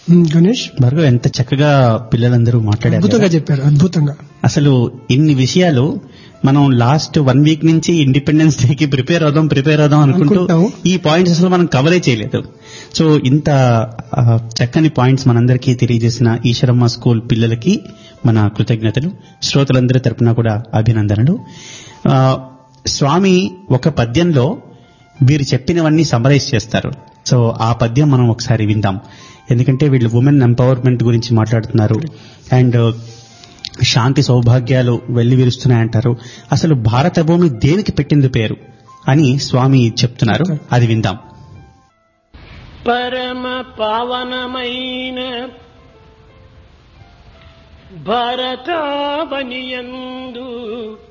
ఉమ్, గణేష్ భార్గవ్ ఎంత చక్కగా పిల్లలందరూ మాట్లాడారు అద్భుతంగా కదా. చెప్పారు అద్భుతంగా అసలు ఇన్ని విషయాలు మనం లాస్ట్ వన్ వీక్ నుంచి ఇండిపెండెన్స్ డేకి ప్రిపేర్ అవుదాం ప్రిపేర్ అవుదాం అనుకుంటూ అనుకుంటాము. ఈ పాయింట్స్ అసలు మనం కవరే చేయలేదు సో ఇంత ఆ, చక్కని పాయింట్స్ మనందరికీ తెలియజేసిన ఈశ్వరమ్మ స్కూల్ పిల్లలకి మన కృతజ్ఞతలు శ్రోతలందరి తరపున కూడా అభినందనలు ఆ, స్వామి ఒక పద్యంలో వీరు చెప్పినవన్నీ సమరైజ్ చేస్తారు సో ఆ పద్యం మనం ఒకసారి విందాం ఎందుకంటే వీళ్ళు ఉమెన్ ఎంపవర్మెంట్ గురించి మాట్లాడుతున్నారు అండ్ శాంతి సౌభాగ్యాలు వెళ్లి విరుస్తున్నాయంటారు అసలు భారత భూమి దేనికి పెట్టింది పేరు అని స్వామి చెప్తున్నారు అది విందాం పరమ పావనమైన భరతావనియందు